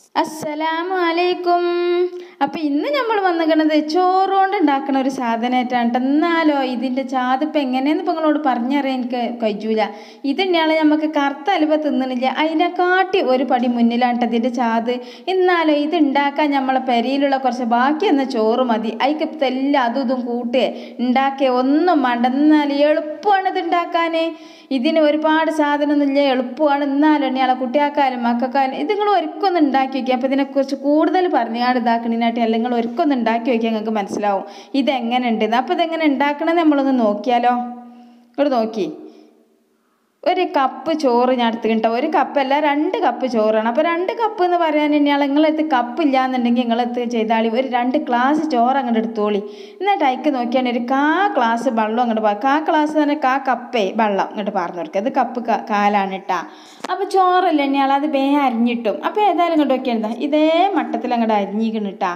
അസ്സലാമു അലൈക്കും അപ്പം ഇന്ന് നമ്മൾ വന്നിക്കണത് ചോറ് കൊണ്ട് ഉണ്ടാക്കണ ഒരു സാധനമായിട്ടാണ് ട്ടോ. എന്നാലോ ഇതിൻ്റെ ചാതിപ്പം എങ്ങനെയെന്ന് ഇപ്പം നിങ്ങളോട് പറഞ്ഞറിയാൻ എനിക്ക് കഴിയൂല ഇതുണ്ടാളെ നമുക്ക് കറുത്ത അലുവ തിന്നണില്ല അതിനെക്കാട്ടി ഒരു പടി മുന്നിലാണ് ട്ടോ ഇതിൻ്റെ ചാത് എന്നാലോ ഇത് ഉണ്ടാക്കാൻ നമ്മളെ പെരയിലുള്ള കുറച്ച് ബാക്കി എന്ന ചോറ് മതി അതിക്ക് എല്ലാം അതും ഇതും കൂട്ടുക ഉണ്ടാക്കിയ ഒന്നും വേണ്ട എന്നാൽ എളുപ്പമാണ് ഇത് ഉണ്ടാക്കാൻ ഇതിന് ഒരുപാട് സാധനമൊന്നുമില്ല എളുപ്പമാണ് എന്നാലും ഇയാളെ കുട്ടിയാക്കാലും മക്കൾക്കാലും ഇത് നിങ്ങൾ ഒരുക്കൊന്ന് ഉണ്ടാക്കി വയ്ക്കുക അപ്പോൾ ഇതിനെക്കുറിച്ച് കൂടുതൽ പറഞ്ഞാട് ഇതാക്കണതിനായിട്ട് അല്ലെങ്കിൽ നിങ്ങൾ ഒരുക്കൊന്ന് ഉണ്ടാക്കി വയ്ക്കുക നിങ്ങൾക്ക് മനസ്സിലാവും ഇതെങ്ങനെ ഉണ്ട് അപ്പോൾ ഇതെങ്ങനെ ഉണ്ടാക്കണമെന്ന് നമ്മളൊന്ന് നോക്കിയാലോ ഇങ്ങോട്ട് നോക്കി ഒരു കപ്പ് ചോറ് ഞാൻ എടുത്തിട്ടുണ്ടോ ഒരു കപ്പല്ല രണ്ട് കപ്പ് ചോറാണ് അപ്പോൾ രണ്ട് കപ്പ് എന്ന് പറയാൻ തന്നെയാണ് നിങ്ങളെടുത്ത് കപ്പ് ഇല്ലാന്നുണ്ടെങ്കിൽ നിങ്ങളെടുത്ത് ചെയ്താളി ഒരു രണ്ട് ഗ്ലാസ് ചോറ് അങ്ങോട്ട് എടുത്തോളി എന്നിട്ട് അതിക്ക് നോക്കിയാണെങ്കിൽ ഒരു കാ ഗ്ലാസ് വെള്ളം അങ്ങോട്ട് പാ കാ ഗ്ലാസ് തന്നെ കാ കപ്പേ വെള്ളം ഇങ്ങോട്ട് പറഞ്ഞു കൊടുക്കുക അത് കപ്പ് ക- കാലാണ് കേട്ടാ അപ്പോൾ ചോറല്ലേ തന്നെയാണ് അത് വേ അരിഞ്ഞിട്ടും അപ്പോൾ ഏതായാലും ഇങ്ങോട്ട് നോക്കിയാൽ ഇതേ മട്ടത്തിൽ അങ്ങോട്ട് അരിഞ്ഞിക്കണം കേട്ടാ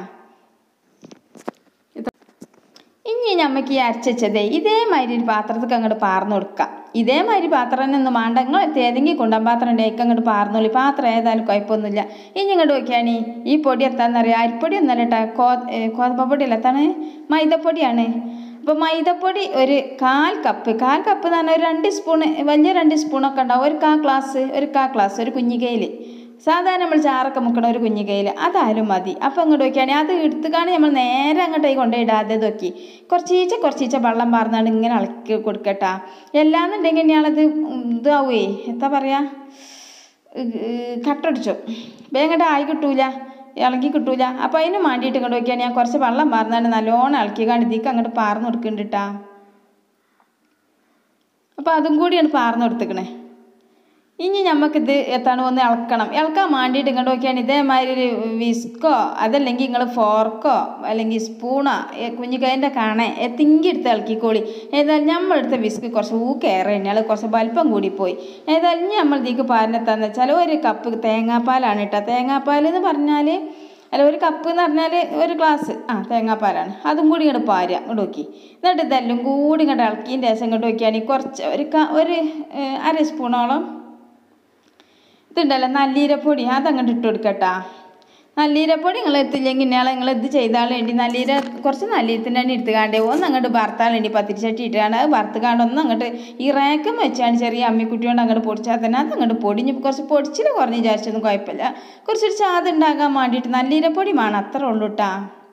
ഇനി നമുക്ക് ഈ അരച്ചതേ ഇതേമാതിരി ഒരു പാത്രത്തേക്ക് അങ്ങോട്ട് പാർന്നു കൊടുക്കാം ഇതേമാതിരി പാത്രം തന്നെ ഒന്നും വേണ്ട നിങ്ങൾ ഏതെങ്കിലും കൊണ്ടാൻ പാത്രം ഉണ്ടെങ്കിൽ അങ്ങോട്ട് പാർന്നോളി പാത്രം ഏതായാലും കുഴപ്പമൊന്നുമില്ല ഇനി ഇങ്ങോട്ട് നോക്കിയാണ് ഈ പൊടി എത്താന്നറിയാം അരിപ്പൊടി ഒന്നല്ല കേട്ടോ കോ ഗോതമ്പൊടി അല്ല എത്താണ് മൈദപ്പൊടിയാണ് അപ്പോൾ മൈദപ്പൊടി ഒരു കാൽ കപ്പ് കാൽ കപ്പ് എന്ന് പറഞ്ഞാൽ ഒരു രണ്ട് സ്പൂണ് വലിയ രണ്ട് സ്പൂണൊക്കെ ഉണ്ടാവും ഒരു കാ ഗ്ലാസ് ഒരു കാ ഗ്ലാസ് ഒരു കുഞ്ഞിക്കയിൽ സാധാരണ നമ്മൾ ചാറൊക്കെ മുക്കണ ഒരു കുഞ്ഞു കയ്യിൽ അതായാലും മതി അപ്പം അങ്ങോട്ട് നോക്കിയാണെങ്കിൽ അത് എടുത്തുകാണ് നമ്മൾ നേരെ അങ്ങോട്ടേക്ക് കൊണ്ടുപോയിടാതെ നോക്കി കുറച്ചീച്ച കുറച്ചീച്ച വെള്ളം പാർന്നാണ് ഇങ്ങനെ ഇളക്കി കൊടുക്കട്ടാ എല്ലാന്നുണ്ടെങ്കിൽ ഞാളത് ഇതാവേ എന്താ പറയുക കട്ടടിച്ചു വേഗം ആയി കിട്ടൂല ഇളകി കിട്ടൂല അപ്പോൾ അതിന് വേണ്ടിയിട്ട് ഇങ്ങോട്ട് നോക്കിയാൽ ഞാൻ കുറച്ച് വെള്ളം പാർന്നാണ് നല്ലോണം ഇളക്കിക്കാണ്ട് ഇതിക്ക് അങ്ങോട്ട് പാർന്ന് കൊടുക്കുന്നുണ്ട് കേട്ടാ അപ്പോൾ അതും കൂടിയാണ് പാർന്ന് കൊടുത്തേക്കണേ ഇനി നമുക്കിത് എത്താണ് ഒന്ന് ഇളക്കണം ഇളക്കാൻ വേണ്ടിയിട്ട് ഇങ്ങോട്ട് നോക്കിയാണ് ഇതേമാതിരി ഒരു വിസ്കോ അതല്ലെങ്കിൽ നിങ്ങൾ ഫോർക്കോ അല്ലെങ്കിൽ സ്പൂണോ കുഞ്ഞിക്കൈൻ്റെ കാണ എത്തിങ്കി എടുത്ത് ഇളക്കിക്കോളി ഏതായാലും നമ്മളെടുത്ത വിസ്ക് കുറച്ച് ഊക്കേറെ തന്നെയാണ് കുറച്ച് വലിപ്പം കൂടിപ്പോയി ഏതായാലും ഇനി നമ്മൾ ഇതിക്ക് പാലിനെത്താന്ന് വെച്ചാൽ ഒരു കപ്പ് തേങ്ങാപ്പാലാണ് കേട്ടോ തേങ്ങാപ്പാൽ എന്ന് പറഞ്ഞാൽ അല്ല ഒരു കപ്പ് എന്ന് പറഞ്ഞാൽ ഒരു ഗ്ലാസ് ആ തേങ്ങാപ്പാലാണ് അതും കൂടി ഇങ്ങോട്ട് പാരുക ഇങ്ങോട്ട് നോക്കി എന്നിട്ട് ഇതെല്ലാം കൂടി ഇങ്ങോട്ട് ഇളക്കിയതിൻ്റെ ശേഷം ഇങ്ങോട്ട് നോക്കിയാണെങ്കിൽ കുറച്ച് ഒരു ക ഒരു ഏഹ്, അര സ്പൂണോളം ഇതുണ്ടല്ലോ നല്ലീരപ്പൊടി അതങ്ങോട്ട് ഇട്ട് കൊടുക്കട്ടാ നല്ലീരപ്പൊടി നിങ്ങൾ എത്തില്ലെങ്കിൽ ഇന്നയാളെ നിങ്ങൾ ഇത് ചെയ്താൽ വേണ്ടി നല്ലീര കുറച്ച് നല്ലീരത്തിൻ്റെ എണ്ണ എടുത്തുകാണ്ടേ ഒന്ന് അങ്ങോട്ട് വറുത്താൽ വേണ്ടി പത്തിരിച്ചട്ടി ഇട്ടുകാണ്ട് അത് വറുത്തുകാണ്ട് ഒന്ന് അങ്ങോട്ട് ഈ റാക്കം വെച്ചാണ് ചെറിയ അമ്മിക്കുട്ടി കൊണ്ട് അങ്ങോട്ട് പൊടിച്ചാൽ തന്നെ അത് അങ്ങോട്ട് പൊടിഞ്ഞ് കുറച്ച് പൊടിച്ചിൽ കുറഞ്ഞ് വിചാരിച്ചൊന്നും കുഴപ്പമില്ല കുറച്ചൊരു ചാത് ഉണ്ടാക്കാൻ വേണ്ടിയിട്ട് നല്ലീരപ്പൊടി വേണം അത്രേ ഉള്ളൂ കേട്ടാ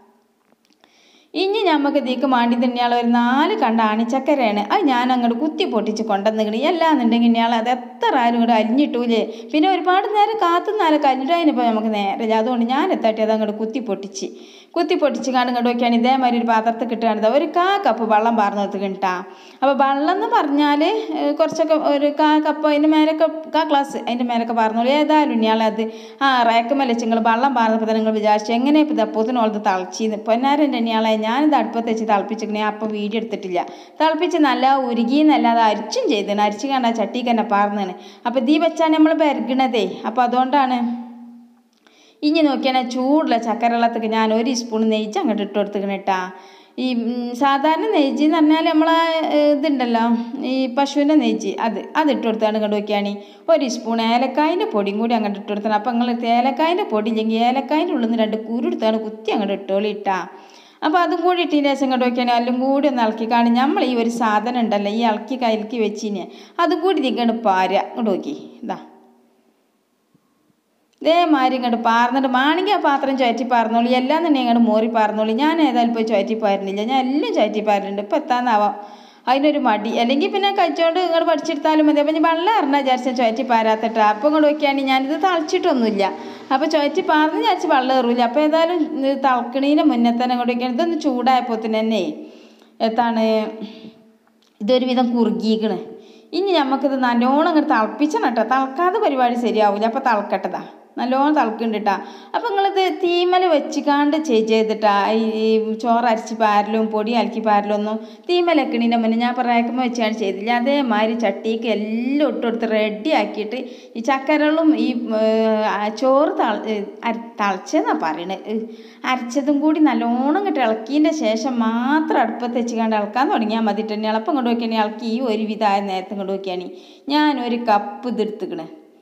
ഇനി നമുക്ക് ഇതിക്ക് മാണ്ടി തന്നെയാൾ ഒരു നാല് കണ്ട ആണിച്ചക്കരയാണ് അത് ഞാൻ അങ്ങോട്ട് കുത്തി പൊട്ടിച്ച് കൊണ്ടുവന്നിക്കണി എല്ലാന്നുണ്ടെങ്കിൽ ഇയാൾ അത് എത്ര ആരും ഇങ്ങോട്ട് അരിഞ്ഞിട്ടൂലേ പിന്നെ ഒരുപാട് നേരം കാത്തുന്നാലും കഴിഞ്ഞിട്ട് അതിനിപ്പോൾ നമുക്ക് നേരമില്ല അതുകൊണ്ട് ഞാൻ എത്തട്ടി അത് അങ്ങോട്ട് കുത്തി പൊട്ടിച്ച് കുത്തി പൊട്ടിച്ച് കാണും ഇങ്ങോട്ട് നോക്കിയാണ് ഇതേമാതിരി ഒരു പാത്രത്തിൽ കിട്ടുകയാണിത് ഒരു കാ കപ്പ് വെള്ളം പാർന്ന് നിർത്തി കിട്ടാ അപ്പോൾ വെള്ളം എന്ന് പറഞ്ഞാൽ ഏഹ്, കുറച്ചൊക്കെ ഒരു കാ കപ്പ് അതിൻ്റെ മേലൊക്കെ കാ ഗ്ലാസ് അതിൻ്റെ മേലൊക്കെ പാർന്നോളൂ ഏതായാലും ഇയാളത് ആ റാക്കുമല്ല നിങ്ങൾ വെള്ളം പാർന്നപ്പോൾ തന്നെ നിങ്ങൾ വിചാരിച്ചു എങ്ങനെ ഇപ്പോൾ ഇതപ്പോത്തിനോളത് തളച്ചിന്ന് പൊന്നാരൻ്റെ ഇയാളെ ഞാനിത് അടുപ്പത്ത് വെച്ച് തിളപ്പിച്ചിരിക്കണേ അപ്പം വീഡിയോ എടുത്തിട്ടില്ല തിളപ്പിച്ച് നല്ല ഉരുകിന്നല്ലാതെ അരിച്ചും ചെയ്തിന് അരിച്ച് കണ്ട ചട്ടിക്ക് തന്നെ പാർന്നാണ് അപ്പോൾ ഇതീ വെച്ചാണ് നമ്മൾ പെരുകണതേ അപ്പോൾ അതുകൊണ്ടാണ് ഇനി നോക്കിയാൽ ചൂടുള്ള ചക്കര വെള്ളത്തേക്ക് ഞാൻ ഒരു സ്പൂൺ നെയ്ച്ച് അങ്ങോട്ട് ഇട്ട് കൊടുത്തിക്കണ കേട്ടാ ഈ ഉം, സാധാരണ നെയ്ജ് എന്ന് പറഞ്ഞാൽ നമ്മളെ ഏഹ്, ഇതുണ്ടല്ലോ ഈ പശുവിൻ്റെ നെയ്ജ് അത് അത് ഇട്ട് കൊടുത്താണ് ഇങ്ങോട്ട് നോക്കിയാണ് ഒരു സ്പൂൺ ഏലക്കായൻ്റെ പൊടിയും കൂടി അങ്ങോട്ട് ഇട്ട് കൊടുത്താണ് അപ്പം നിങ്ങൾ ഏലക്കായൻ്റെ പൊടി ഇല്ലെങ്കിൽ ഏലക്കായൻ്റെ ഉള്ളിൽ നിന്ന് രണ്ട് കുരുടുത്താണ് കുത്തി അങ്ങോട്ട് ഇട്ടോളി ഇട്ടാ അപ്പോൾ അതും കൂടി ഇട്ടതിന് ശേഷം ഇങ്ങോട്ട് നോക്കിയാൽ എല്ലാം കൂടി ഒന്ന് ഇളക്കി കാണും നമ്മൾ ഈ ഒരു സാധനം ഉണ്ടല്ലോ ഈ ഇളക്കി കലക്കി വെച്ചിന് അതും കൂടി ഇതിങ്ങോട്ട് പാര ഇങ്ങോട്ട് നോക്കി ഇതാ ഇതേമാതിരി ഇങ്ങോട്ട് പാർന്നിട്ട് മാണെങ്കിൽ ആ പാത്രം ചുറ്റി പാർന്നോളി എല്ലാം തന്നെ ഇങ്ങോട്ട് മോറി പാർന്നോളി ഞാൻ ഏതായാലും പോയി ചുറ്റി പാരുന്നില്ല ഞാൻ എല്ലാം ചുറ്റി പാരുന്നുണ്ട് ഇപ്പം എത്താന്നാവാം അതിനൊരു മടി അല്ലെങ്കിൽ പിന്നെ കഴിച്ചോണ്ട് ഇങ്ങോട്ട് പഠിച്ചെടുത്താലും മതി അപ്പം ഞാൻ വെള്ളം അറിഞ്ഞാൽ വിചാരിച്ച ചുറ്റി പാരാത്തിട്ടാ അപ്പം ഇങ്ങോട്ട് നോക്കിയാണെങ്കിൽ ഞാനിത് തളിച്ചിട്ടൊന്നുമില്ല അപ്പോൾ ചുറ്റി പാർന്ന് വിചാരിച്ച് വെള്ളം എറിയില്ല അപ്പോൾ ഏതായാലും ഇത് തിളക്കണീൻ്റെ മുന്നേ തന്നെ ഇങ്ങോട്ട് നോക്കിയാൽ ഇതൊന്ന് ചൂടായപ്പോൾ തന്നെ എത്താണ് ഇതൊരു വിധം കുറുകിയിക്കണ് ഇനി നമുക്കിത് നല്ലോണം അങ്ങോട്ട് തിളപ്പിച്ചണം കേട്ടോ തിളക്കാതെ പരിപാടി ശരിയാവില്ല അപ്പോൾ തിളക്കട്ടതാ നല്ലോണം തിളക്കുന്നുണ്ട് കേട്ടോ അപ്പോൾ നിങ്ങളിത് തീമല വെച്ചിക്കാണ്ട് ചെയ് ചെയ്തിട്ടാ ഈ ഈ ചോറ് അരച്ച് പാരലും പൊടി അലക്കി പാരലും ഒന്നും തീമലക്കണീൻ്റെ മുന്നേ ഞാൻ പറയാക്കുമ്പോൾ വെച്ചാണ് ചെയ്തില്ല അതേമാതിരി ചട്ടിക്ക് എല്ലാം ഇട്ട് കൊടുത്ത് റെഡി ആക്കിയിട്ട് ഈ ചക്കരകളും ഈ ഏർ, ആ ചോറ് തള തളച്ചെന്നാണ് പറയണത് ഏഹ്, അരച്ചതും കൂടി നല്ലോണം ഇങ്ങോട്ട് ഇളക്കിയതിൻ്റെ ശേഷം മാത്രം അടുപ്പത്ത് വെച്ചുകൊണ്ട് ഇളക്കാൻ തുടങ്ങിയാൽ മതി തന്നെ ഇളപ്പം കൊണ്ട് നോക്കിയാൽ ഇളക്കി ഈ ഒരു വിധമായ നേരത്തെ കൊണ്ട് നോക്കിയാണ് ഞാൻ ഒരു കപ്പ് ഇതെടുത്തുക്കണേ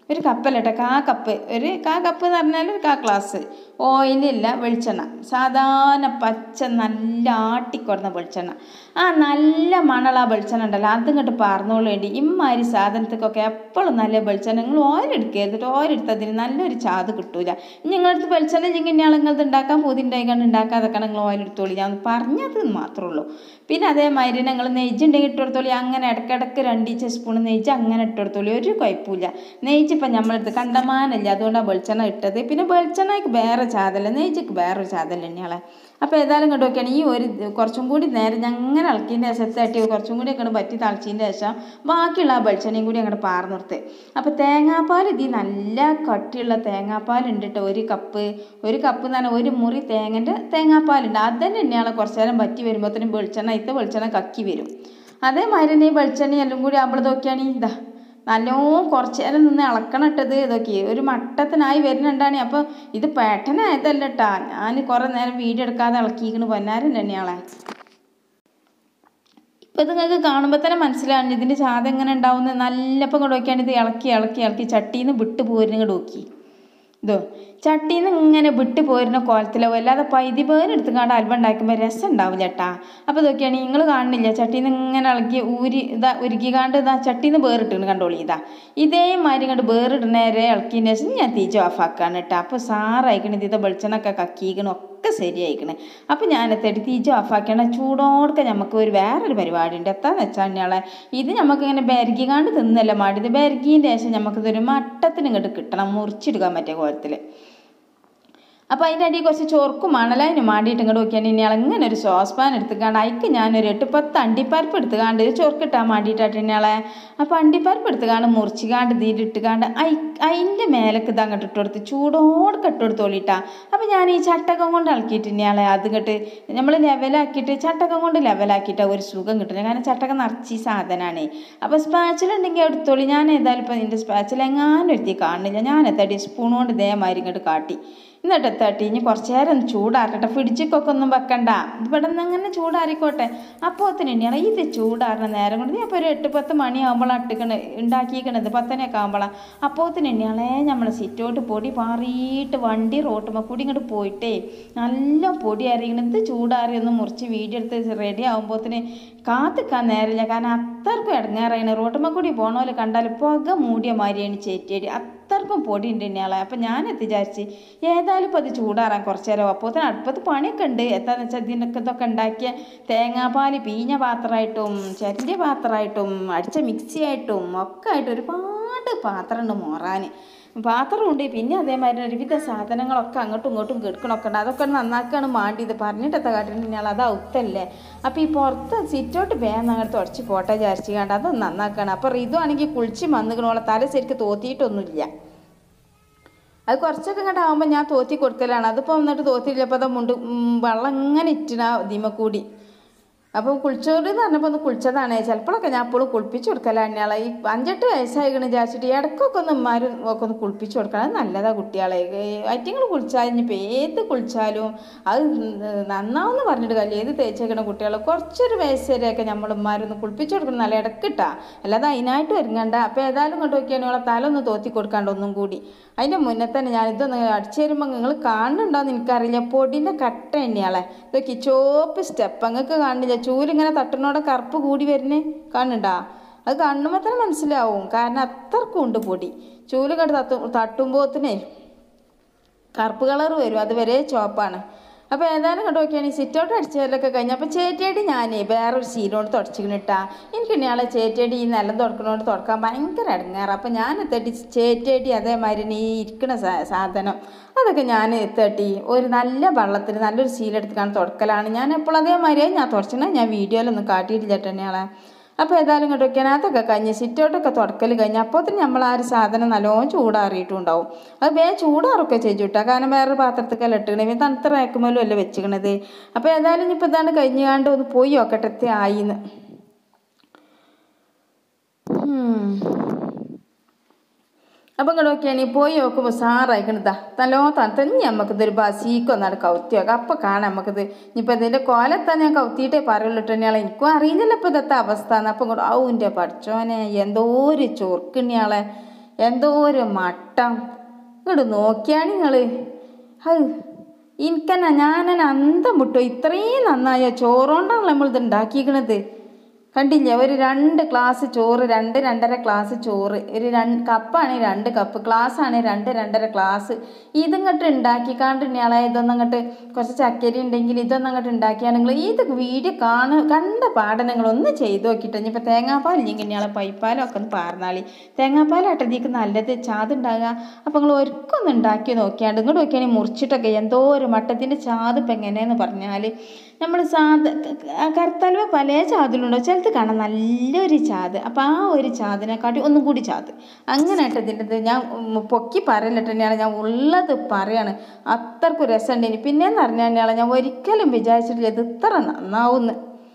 ഒരു കപ്പല്ല കേട്ടോ കാ കപ്പ് ഒരു കാ കപ്പ് എന്ന് പറഞ്ഞാൽ ഒരു കാ ഗ്ലാസ് ഓയിലില്ല വെളിച്ചെണ്ണ സാധാരണ പച്ച നല്ല ആട്ടിക്കൊടുന്ന വെളിച്ചെണ്ണ ആ നല്ല മണമുള്ള ആ വെളിച്ചെണ്ണ ഉണ്ടല്ലോ അതിങ്ങോട്ട് പാർന്നോളൂ വേണ്ടി ഇമ്മാതിരി സാധനത്തിക്കൊക്കെ എപ്പോഴും നല്ല വെളിച്ചെണ്ണ നിങ്ങൾ ഓയിൽ എടുക്കരുത് ഓയിൽ എടുത്തതിന് നല്ലൊരു ചാത് കിട്ടൂല ഇനി നിങ്ങളടുത്ത് വെളിച്ചെണ്ണ ഇല്ലെങ്കിൽ ഇനി നിങ്ങളത് ഉണ്ടാക്കാൻ പൂതി ഉണ്ടായിക്കൊണ്ട് ഉണ്ടാക്കാതൊക്കെ നിങ്ങൾ ഓയിൽ എടുത്തോളി ഞാൻ പറഞ്ഞത് മാത്രമേ ഉള്ളൂ പിന്നെ അതേമാതിരി ഞങ്ങൾ നെയ്ജ് ഉണ്ടെങ്കിൽ ഇട്ട് കൊടുത്തോളി അങ്ങനെ ഇടയ്ക്കിടയ്ക്ക് രണ്ട് സ്പൂൺ നെയ്ജ് അങ്ങനെ ഇട്ട് കൊടുത്തോളി ഒരു കുഴപ്പമില്ല നെയ്ജ് ഇപ്പം നമ്മളെടുത്ത് കണ്ടമാനല്ല അതുകൊണ്ടാണ് വെളിച്ചെണ്ണ ഇട്ടത് പിന്നെ വെളിച്ചെണ്ണയ്ക്ക് വേറെ ചാതല്ല നെയ്ജിക്ക് വേറൊരു ചാതല്ല തന്നെയാളെ അപ്പോൾ ഏതായാലും ഇങ്ങോട്ട് നോക്കിയാണ് ഈ ഒരു കുറച്ചും കൂടി നേരം ഞാൻ അങ്ങനെ ഇളക്കിയതിൻ്റെ ശേഷം തട്ടി കുറച്ചും കൂടി അങ്ങോട്ട് പറ്റി തളിച്ചതിൻ്റെ ശേഷം ബാക്കിയുള്ള ആ വെളിച്ചെണ്ണയും കൂടി അങ്ങോട്ട് പാർന്നു നിർത്ത് അപ്പോൾ തേങ്ങാപ്പാൽ ഇതിൽ നല്ല കട്ടിയുള്ള തേങ്ങാപ്പാൽ ഉണ്ട് കേട്ടോ ഒരു കപ്പ് ഒരു കപ്പ് എന്ന് പറഞ്ഞാൽ ഒരു മുറി തേങ്ങൻ്റെ തേങ്ങാപ്പാലുണ്ട് അത് തന്നെ തന്നെയാണ് കുറച്ച് നേരം പറ്റി വരുമ്പോഴത്തേനും വെളിച്ചെണ്ണ ഇത്തെ വെളിച്ചെണ്ണ കക്കി വരും അതേമാതിരി തന്നെ ഈ വെളിച്ചെണ്ണ എല്ലാം കൂടി ആകുമ്പോൾ നോക്കിയാണ് ഇതാ നല്ലോണം കുറച്ച് നേരം നിന്ന് ഇളക്കണം ഇട്ടത് ഇതൊക്കെ ഒരു മട്ടത്തിനായി വരുന്നുണ്ടാണ് അപ്പോൾ ഇത് പേട്ടനായതല്ല കേട്ടാ ഞാൻ കുറേ നേരം വീഡിയോ എടുക്കാതെ ഇളക്കിയിരിക്കണ് പൊന്നാരൻ തന്നെയാളെ ഇപ്പം ഇത് നിങ്ങൾക്ക് കാണുമ്പോൾ തന്നെ മനസ്സിലാവുന്നു ഇതിൻ്റെ ചാത എങ്ങനെ ഉണ്ടാവുന്നത് നല്ലപ്പം ഇങ്ങോട്ട് നോക്കിയാണ് ഇത് ഇളക്കി ഇളക്കി ഇളക്കി ചട്ടിയിൽ നിന്ന് വിട്ട് പോരുന്ന ഇങ്ങോട്ട് നോക്കി ഇതോ ചട്ടിയിൽ നിന്ന് ഇങ്ങനെ വിട്ട് പോരുന്ന കോലത്തിലാവും അല്ലാതെ പൈതി പേരെടുത്ത് കണ്ട് അൽവ ഉണ്ടാക്കുമ്പോൾ രസം ഉണ്ടാവില്ല ചേട്ടാ അപ്പോൾ ഇതൊക്കെയാണ് നിങ്ങൾ കാണുന്നില്ല ചട്ടിയിൽ നിന്ന് ഇങ്ങനെ ഇളക്കി ഊരി ഇതാ ഉരുക്കി കാണ്ട് ഇതാ ചട്ടിയിൽ നിന്ന് വേറിട്ടിന് കണ്ടോളി ഇതാ ഇതേമാതിരി കണ്ട് വേറിടുന്നേരെ ഇളക്കിയതിന് ശേഷം ഞാൻ തീച്ച് ഓഫാക്കാണ് കേട്ടോ അപ്പോൾ സാറായിക്കണത് ഇത് വെളിച്ചെണ്ണൊക്കെ കക്കിക്കണ ഒക്കെ ശരിയായിക്കണേ അപ്പോൾ ഞാനെത്തേടി തീച്ച് ഓഫാക്കിയാണ് ചൂടോടൊക്കെ നമുക്ക് ഒരു വേറൊരു പരിപാടി ഉണ്ട് എത്താന്ന് വെച്ചാൽ ഞങ്ങളെ ഇത് നമുക്ക് ഇങ്ങനെ ബെരകിക്കാണ്ട് തിന്നല്ല മാടി ഇത് ബെരകീൻ്റെ ശേഷം നമുക്കിതൊരു മട്ടത്തിന് ഇങ്ങോട്ട് കിട്ടണം മുറിച്ചെടുക്കാൻ പറ്റിയ കോലത്തിൽ അപ്പോൾ അതിൻ്റെ അടിയിൽ കുറച്ച് ചൊറുക്കും മണലതിന് മാണ്ടിയിട്ട് ഇങ്ങോട്ട് നോക്കിയാൽ ഇനി അങ്ങനെ ഒരു സോസ് പാൻ എടുത്തുകാണ്ട് അതിക്ക് ഞാനൊരു എട്ട് പത്ത് അണ്ടിപ്പരിപ്പ് എടുത്തുകാണ്ട് ചൊറുക്കിട്ടാൻ വേണ്ടിയിട്ടാണ് ഇയാളെ അപ്പോൾ അണ്ടിപ്പരിപ്പ് എടുത്തുകാണ്ട് മുറിച്ചുകാണ്ട് ഇതിലിട്ടുകാണ്ട് അയി അതിൻ്റെ മേലേക്ക് ഇത് അങ്ങോട്ട് ഇട്ട് കൊടുത്ത് ചൂടോടെ ഇട്ട് കൊടുത്തോളിട്ടാ അപ്പോൾ ഞാൻ ഈ ചട്ടകം കൊണ്ട് ഇളക്കിയിട്ട് ഇയാളെ അത് ഇങ്ങോട്ട് നമ്മൾ ലെവലാക്കിയിട്ട് ചട്ടകം കൊണ്ട് ലെവലാക്കിയിട്ട് ഒരു സുഖം കിട്ടുന്നത് കാരണം ചട്ടകം നിറച്ച് ഈ സാധനമാണ് അപ്പോൾ സ്പാച്ചിൽ ഉണ്ടെങ്കിൽ എടുത്തോളി ഞാൻ ഏതായാലും ഇപ്പോൾ ഇതിൻ്റെ സ്പാച്ചിൽ എങ്ങാനും എടുത്തി കാണുന്നില്ല ഞാൻ എത്തടി സ്പൂൺ കൊണ്ട് ഇതേമാതിരി ഇങ്ങോട്ട് കാട്ടി എന്നിട്ട് എത്താട്ടി ഇനി കുറച്ച് നേരം ഒന്ന് ചൂടാറട്ടെ ഫ്രിഡ്ജിക്കൊക്കെ ഒന്നും വെക്കണ്ട ഇവിടെ നിന്ന് അങ്ങനെ ചൂടാറിക്കോട്ടെ അപ്പോത്തിന് ഇനിയാണ് ഇത് ചൂടാറുന്ന നേരം കൊണ്ട് അപ്പോൾ ഒരു എട്ട് പത്ത് മണിയാകുമ്പോഴാണ് ഇട്ടിക്കണ ഉണ്ടാക്കിക്കണത് പത്തനൊക്കെ ആകുമ്പോഴാണ് അപ്പോത്തിന് ഇനിയാളെ നമ്മൾ സിറ്റോട്ട് പൊടി പാറിയിട്ട് വണ്ടി റോട്ടുമ്പോൾ കൂടി ഇങ്ങോട്ട് പോയിട്ടേ നല്ല പൊടി അറിയണം ഇത് ചൂടാറി ഒന്ന് മുറിച്ച് വീഡിയോ എടുത്ത് റെഡി ആകുമ്പോത്തിന് കാത്തിക്കാൻ നേരമില്ല കാരണം അത്രക്കും ഇടങ്ങേറാണ് റോട്ടുമ്പോൾ കൂടി പോണ കണ്ടാൽ പുക മൂടിയ മാതിരിയാണ് ചേറ്റിയടി അത്രക്കും പൊടി ഉണ്ട് ഇന്നയാളെ അപ്പം ഞാൻ വിചാരിച്ച് ഏതായാലും ഇപ്പോൾ അത് ചൂടാറാൻ കുറച്ച് നേരം അപ്പോൾ തന്നെ അടുപ്പത്ത് പണിയൊക്കെ ഉണ്ട് എന്താണെന്ന് വെച്ചാൽ ഇതിനൊക്കെ ഇതൊക്കെ ഉണ്ടാക്കിയ തേങ്ങാപ്പാൽ പീഞ്ഞ പാത്രമായിട്ടും ചരണ്ടിയ പാത്രമായിട്ടും അടിച്ച മിക്സി ആയിട്ടും ഒക്കെ ആയിട്ട് ഒരുപാട് പാത്രമുണ്ട് മോറാൻ പാത്രമുണ്ട് പിന്നെ അതേമാതിരി ഒരുവിധ സാധനങ്ങളൊക്കെ അങ്ങോട്ടും ഇങ്ങോട്ടും കെടുക്കണമൊക്കെ ഉണ്ട് അതൊക്കെ നന്നാക്കാണ് മാണ്ടിയത് പറഞ്ഞിട്ടെത്ത കാട്ടിട്ടുണ്ടെങ്കിൽ അത് ഔത്തല്ലേ അപ്പോൾ ഈ പുറത്ത് സിറ്റോട്ട് വേഗം അങ്ങോട്ട് തുടച്ച് പോട്ടെ വിചാരിച്ച് കണ്ട് അതൊന്ന് നന്നാക്കണം അപ്പോൾ റിതു ആണെങ്കിൽ കുളിച്ച് വന്നുകണോളെ തല ശരിക്ക് തോത്തിയിട്ടൊന്നുമില്ല അത് കുറച്ചൊക്കെ ഇങ്ങോട്ട് ആകുമ്പോൾ ഞാൻ തോത്തി കൊടുക്കലാണ് അതിപ്പോൾ വന്നിട്ട് തോത്തിയില്ല അപ്പോൾ അത് മുണ്ട് ഉം, വെള്ളം ഇങ്ങനെ ഇറ്റിന ഇതിമ കൂടി അപ്പോൾ കുളിച്ചോട് എന്ന് പറഞ്ഞപ്പോൾ ഒന്ന് കുളിച്ചതാണ് ചിലപ്പോഴൊക്കെ ഞാൻ എപ്പോഴും കുളിപ്പിച്ച് കൊടുക്കലാണ് ഇയാളെ ഈ അഞ്ചെട്ട് വയസ്സായിക്കണ് വിചാരിച്ചിട്ട് ഇടയ്ക്കൊക്കെ ഒന്ന് ഉമ്മാരും ഒക്കെ ഒന്ന് കുളിപ്പിച്ച് കൊടുക്കണം അത് നല്ലതാണ് കുട്ടികളെ അറ്റിങ്ങൾ കുളിച്ചാൽ ഇനിയിപ്പോൾ ഏത് കുളിച്ചാലും അത് നന്നാവെന്ന് പറഞ്ഞിട്ട് കാര്യം ഏത് തേച്ചേക്കണ കുട്ടികൾ കുറച്ചൊരു വയസ്സ് വരെയൊക്കെ നമ്മൾ ഉമ്മാരൊന്ന് കുളിപ്പിച്ച് കൊടുക്കണം നല്ല ഇടക്കിട്ടാ അല്ലാതെ അതിനായിട്ട് ഒരുങ്ങണ്ട അപ്പോൾ ഏതായാലും കൊണ്ട് നോക്കിയാണ് നിങ്ങളെ തല ഒന്ന് തോത്തി കൊടുക്കാണ്ട് ഒന്നും കൂടി അതിൻ്റെ മുന്നേ തന്നെ ഞാൻ ഇതൊന്ന് അടിച്ചു തരുമ്പോൾ നിങ്ങൾ കാണുന്നുണ്ടോയെന്ന് എനിക്കറിയില്ല പൊടിൻ്റെ കട്ട തന്നെയാളെ ഇതൊക്കെ ചോപ്പ് സ്റ്റെപ്പ് അങ്ങക്ക് കാണില്ല ചൂലിങ്ങനെ തട്ടുന്നോടെ കറുപ്പ് കൂടി വരുന്നേ കാണുന്നുണ്ടാ അത് കാണുമ്പോൾ തന്നെ മനസ്സിലാവും കാരണം അത്രക്കും ഉണ്ട് പൊടി ചൂല് കണ്ട് തത്തു തട്ടുമ്പോത്തിനേ കറുപ്പ് കളർ വരും അതുവരെ ചുവപ്പാണ് അപ്പോൾ ഏതായാലും കണ്ടു നോക്കിയാണ് ഈ സിറ്റൗട്ട് അടിച്ചതിലൊക്കെ കഴിഞ്ഞ് അപ്പോൾ ചേറ്റേടി ഞാനേ വേറൊരു ശീലോട് തുടച്ചിക്കണിട്ടാ എനിക്ക് ഇയാളെ ചേറ്റേടി ഈ നിലം തുടക്കണോണ്ട് തുടക്കാൻ ഭയങ്കര ഇടങ്ങാറ് അപ്പോൾ ഞാൻ എത്തട്ടി ചേറ്റേടി അതേമാതിരി തന്നെ ഈ ഇരിക്കണ സാ- സാധനം അതൊക്കെ ഞാൻ എത്തട്ടി ഒരു നല്ല വെള്ളത്തിൽ നല്ലൊരു ശീലെടുത്തിട്ടാണ് തുടക്കലാണ് ഞാൻ എപ്പോഴും അതേമാതിരിയായി ഞാൻ തുടച്ചണ ഞാൻ വീഡിയോയിലൊന്നും കാട്ടിയിട്ടില്ല ചേട്ടനെയാളെ അപ്പോൾ ഏതായാലും ഇങ്ങോട്ട് വെക്കാൻ അതൊക്കെ കഴിഞ്ഞ് സിറ്റൗട്ടൊക്കെ തുടക്കൽ കഴിഞ്ഞ് അപ്പോൾ തന്നെ നമ്മൾ ആ ഒരു സാധനം നല്ലോണം ചൂടാറിയിട്ടുണ്ടാവും അത് വേഗം ചൂടാറൊക്കെ ചെയ്തു കിട്ടാം കാരണം വേറൊരു പാത്രത്തിക്കല്ല ഇട്ടിക്കണേ പിന്നെ തണുത്ത റാക്കുമല്ലോ അല്ലേ വെച്ചിക്കണത് അപ്പോൾ ഏതായാലും ഇനിയിപ്പോൾ ഇതാണ് കഴിഞ്ഞ് കാണ്ട് ഒന്ന് പോയി നോക്കട്ടെ എത്തി ആയിന്ന് അപ്പം ഇങ്ങോട്ട് നോക്കിയാണ് പോയി നോക്കുമ്പോൾ സാറായിക്കണതാ നല്ലോ തണുത്തഞ്ഞ് നമുക്കിതൊരു ബസീക്കോ നട കൗത്തി നോക്കാം അപ്പം കാണാം നമുക്കിത് ഇനിയിപ്പോൾ ഇതിൻ്റെ കോലത്താ ഞാൻ കൗത്തിയിട്ടേ പറയുള്ളൂ തന്നെയാളെ എനിക്കും അറിയില്ലല്ലോ ഇപ്പോൾ ഇതത്തെ അവസ്ഥ എന്ന് അപ്പം ഇങ്ങോട്ട് ഔ എൻ്റെ പഠിച്ചോനെ എന്തോ ഒരു ചൊർക്കിണ്ണിയാളെ എന്തോ ഒരു മട്ടം ഇങ്ങോട്ട് നോക്കിയാണ് നിങ്ങൾ എനിക്കെന്നാ ഞാനെന്നെ അന്തം വിട്ടു ഇത്രയും നന്നായോ ചോറുകൊണ്ടാണല്ലോ നമ്മളിത് ഉണ്ടാക്കിയിരിക്കണത് കണ്ടില്ലേ ഒരു രണ്ട് ഗ്ലാസ് ചോറ് രണ്ട് രണ്ടര ഗ്ലാസ് ചോറ് ഒരു രണ്ട് കപ്പാണെങ്കിൽ രണ്ട് കപ്പ് ഗ്ലാസ് ആണെങ്കിൽ രണ്ട് രണ്ടര ഗ്ലാസ് ഇതിങ്ങോട്ട് ഉണ്ടാക്കിക്കാണ്ട് ഇയാളെ ഇതൊന്നും അങ്ങോട്ട് കുറച്ച് ചക്കരി ഉണ്ടെങ്കിൽ ഇതൊന്നും അങ്ങോട്ട് ഉണ്ടാക്കിയാണെങ്കിൽ ഇത് വീഡിയോ കാണു കണ്ട പാടെ നിങ്ങൾ ഒന്ന് ചെയ്ത് നോക്കിയിട്ട് ഇനിയിപ്പോൾ തേങ്ങാപ്പാൽ ഇല്ലെങ്കിൽ ഇയാളെ പൈപ്പാലും ഒക്കെ ഒന്ന് പാർന്നാളി തേങ്ങാപ്പാലാട്ടെ ഇതിക്ക് നല്ലത് ചാതുണ്ടാകുക അപ്പോൾ നിങ്ങൾ ഒരുക്കൊന്ന് ഉണ്ടാക്കി നോക്കിയാണ്ട് ഇങ്ങോട്ട് നോക്കിയാണെങ്കിൽ മുറിച്ചിട്ടൊക്കെ എന്തോ ഒരു മട്ടത്തിൻ്റെ ചാത് ഇപ്പം എങ്ങനെയെന്ന് പറഞ്ഞാൽ നമ്മൾ സാധ കറുത്തലുവ പല ചാതിലുണ്ടോ ചിലത് കാണാൻ നല്ലൊരു ചാത് അപ്പോൾ ആ ഒരു ചാതിനെക്കാട്ടി ഒന്നും കൂടി ചാത് അങ്ങനെ ഇതിൻ്റെ ഞാൻ ഉം, പൊക്കി പറയലിട്ട് തന്നെയാണ് ഞാൻ ഉള്ളത് പറയാണ് അത്രക്കും രസമുണ്ട് പിന്നെയെന്ന് പറഞ്ഞാൽ തന്നെയാണ് ഞാൻ ഒരിക്കലും വിചാരിച്ചിട്ടില്ല ഇത് ഇത്ര നന്നാവുമെന്ന്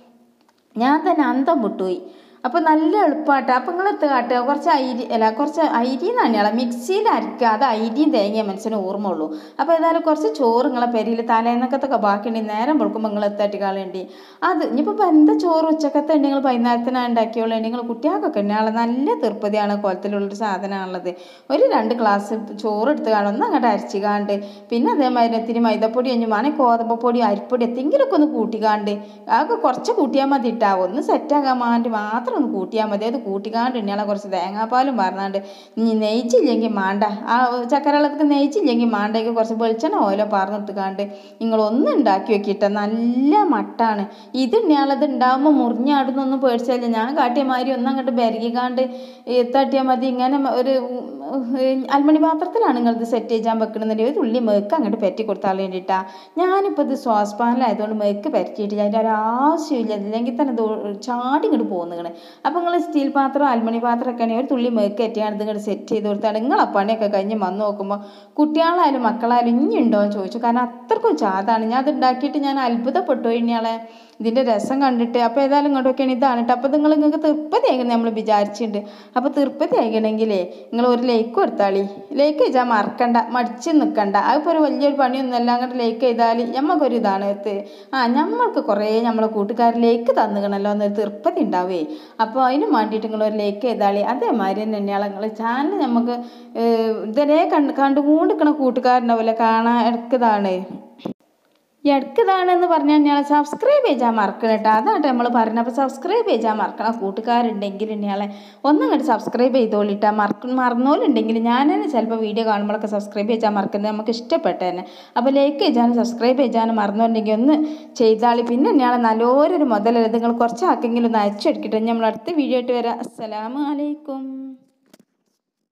ഞാൻ തന്നെ അന്തം വിട്ടുപോയി അപ്പോൾ നല്ല എളുപ്പമാട്ടോ അപ്പോൾ നിങ്ങൾ എത്ത് കാട്ടുക കുറച്ച് അരി അല്ല കുറച്ച് അരി എന്നാണ് മിക്സിയിൽ അരക്കുക അത് അരിയും തേങ്ങയും മനസ്സിന് ഓർമ്മ ഉള്ളൂ അപ്പോൾ ഏതായാലും കുറച്ച് ചോറ് നിങ്ങളെ പെരിയിൽ തലേന്നൊക്കത്തൊക്കെ ബാക്കിയുണ്ടെങ്കിൽ നേരം വെളുക്കുമ്പോൾ നിങ്ങൾ എത്തട്ടി കളയേണ്ടി അത് ഇനിയിപ്പോൾ ഇപ്പം എന്താ ചോറ് ഉച്ചക്കത്തെ നിങ്ങൾ വൈകുന്നേരത്തിനാണ് ഉണ്ടാക്കിയോളൂ നിങ്ങൾ കുട്ടികൾക്കൊക്കെ തന്നെയാണ് നല്ല തീർപ്പതിയാണ് കുളത്തിലുള്ളൊരു സാധനമാണുള്ളത് ഒരു രണ്ട് ഗ്ലാസ് ചോറ് എടുത്ത് കാണും ഒന്ന് അങ്ങോട്ട് അരച്ചിക്കാണ്ട് പിന്നെ അതേമാതിരി ഇത്തിരി മൈദപ്പൊടി കഴിഞ്ഞ് മാനെ ഗോതമ്പപ്പൊടി അരിപ്പൊടി എന്തെങ്കിലുമൊക്കെ ഒന്ന് കൂട്ടിക്കാണ്ട് അതൊക്കെ കുറച്ച് കൂട്ടിയാൽ മതി ഇട്ടാ ഒന്ന് സെറ്റാകാൻ വേണ്ടി മാത്രം ഒന്ന് കൂട്ടിയാൽ മതി അത് കൂട്ടിക്കാണ്ട് ഇന്നലെ കുറച്ച് തേങ്ങാപ്പാലും പറഞ്ഞാണ്ട് ഇനി നെയ്ച്ചില്ലെങ്കിൽ മാണ്ട ആ ചക്കരവെള്ളത്തിൽ നെയ്ച്ചില്ലെങ്കിൽ മാണ്ടേക്ക് കുറച്ച് വെളിച്ചെണ്ണ ഓയിലോ പറഞ്ഞിട്ടുകാണ്ട് നിങ്ങൾ ഒന്ന് ഉണ്ടാക്കി വെക്കിട്ട നല്ല മട്ടാണ് ഇത് ഇന്നയാളത് ഉണ്ടാകുമ്പോൾ മുറിഞ്ഞാടുന്നൊന്നും പേടിച്ചല്ല ഞാൻ കാട്ടിയ മാതിരി ഒന്ന് അങ്ങോട്ട് ബെരകിക്കാണ്ട് തട്ടിയാൽ മതി ഇങ്ങനെ ഒരു അൽമണി പാത്രത്തിലാണ് നിങ്ങളിത് സെറ്റ് ചെയ്യാൻ വെക്കണമെന്നുണ്ടെങ്കിൽ ഒരു തുള്ളി മേക്ക് അങ്ങോട്ട് പറ്റി കൊടുത്താൽ വേണ്ടിയിട്ടാ ഞാനിപ്പോൾ ഇത് സോസ് പാനിലായതുകൊണ്ട് മേക്ക് പരറ്റിയിട്ടില്ല അതിൻ്റെ ഒരു ആവശ്യമില്ല ഇല്ലെങ്കിൽ തന്നെ ദോ- ചാടി ഇങ്ങോട്ട് പോകുന്നതാണ് അപ്പോൾ നിങ്ങൾ സ്റ്റീൽ പാത്രം അൽമണി പാത്രമൊക്കെ ആണെങ്കിൽ ഒരു തുള്ളി മേക്ക് കയറ്റിയാണ് ഇത് ഇങ്ങോട്ട് സെറ്റ് ചെയ്ത് കൊടുത്താൽ നിങ്ങളെ പണിയൊക്കെ കഴിഞ്ഞ് വന്ന് നോക്കുമ്പോൾ കുട്ടികളായാലും മക്കളായാലും ഇനി ഉണ്ടോ എന്ന് ചോദിച്ചു കാരണം അത്രക്കും ചാതാണ് ഞാൻ അത് ഉണ്ടാക്കിയിട്ട് ഞാൻ അത്ഭുതപ്പെട്ടു ഇനിയാളെ ഇതിൻ്റെ രസം കണ്ടിട്ട് അപ്പോൾ ഏതായാലും ഇങ്ങോട്ടൊക്കെയാണ് ഇതാണ് കേട്ടോ അപ്പോൾ നിങ്ങൾ നിങ്ങൾക്ക് തൃപ്പതി ആയിക്കണം നമ്മൾ വിചാരിച്ചിട്ടുണ്ട് അപ്പോൾ തൃപ്പതി ആയിക്കണമെങ്കിലേ നിങ്ങൾ ഒരു ലേക്ക് കൊടുത്താളി ലേക്ക് ചെയ്താൽ മറക്കണ്ട മടിച്ച് നിൽക്കണ്ട അതിപ്പോൾ ഒരു വലിയൊരു പണിയൊന്നുമല്ല അങ്ങോട്ട് ലേക്ക് ചെയ്താൽ ഞമ്മക്കൊരു ഇതാണ് ഇത് ആ നമ്മൾക്ക് കുറേ നമ്മളെ കൂട്ടുകാരിലേക്ക് തന്നുകണല്ലോ എന്നൊരു തൃപ്പതി ഉണ്ടാവേ അപ്പോൾ അതിന് വേണ്ടിയിട്ട് നിങ്ങൾ ഒരു ലേക്ക് ചെയ്താളി അതേമാതിരി തന്നെയാണ് നിങ്ങൾ ചാനൽ നമുക്ക് ഏഹ്, ഇതുവരെ കണ്ട് കണ്ടുകൊണ്ടിരിക്കണ കൂട്ടുകാരുണ്ടാവില്ല കാണാൻ ഇടക്കതാണ് ഈ അടുക്കതാണെന്ന് പറഞ്ഞാൽ ഞാൻ സബ്സ്ക്രൈബ് ചെയ്യാൻ മറക്കണം കേട്ടോ അതാണ് നമ്മൾ പറഞ്ഞത് അപ്പോൾ സബ്സ്ക്രൈബ് ചെയ്യാൻ മറക്കണം കൂട്ടുകാരുണ്ടെങ്കിൽ ഇയാളെ ഒന്നും കണ്ട് സബ്സ്ക്രൈബ് ചെയ്തോളിട്ടാ മറക്ക മറന്നോലുണ്ടെങ്കിൽ ഞാൻ തന്നെ ചിലപ്പോൾ വീഡിയോ കാണുമ്പോഴൊക്കെ സബ്സ്ക്രൈബ് ചെയ്യാൻ മറക്കുന്നത് നമുക്ക് ഇഷ്ടപ്പെട്ട തന്നെ അപ്പോൾ ലൈക്ക് ചെയ്യാനും സബ്സ്ക്രൈബ് ചെയ്യാനും മറന്നോണ്ടെങ്കിൽ ഒന്ന് ചെയ്താളി പിന്നെ ഇയാളെ നല്ലൊരു മുതലല്ല നിങ്ങൾ കുറച്ചാക്കെങ്കിലും ഒന്ന് അയച്ചെടുക്കട്ടെ നമ്മൾ അടുത്ത വീഡിയോ ആയിട്ട് വരാം അസ്സലാമു അലൈക്കും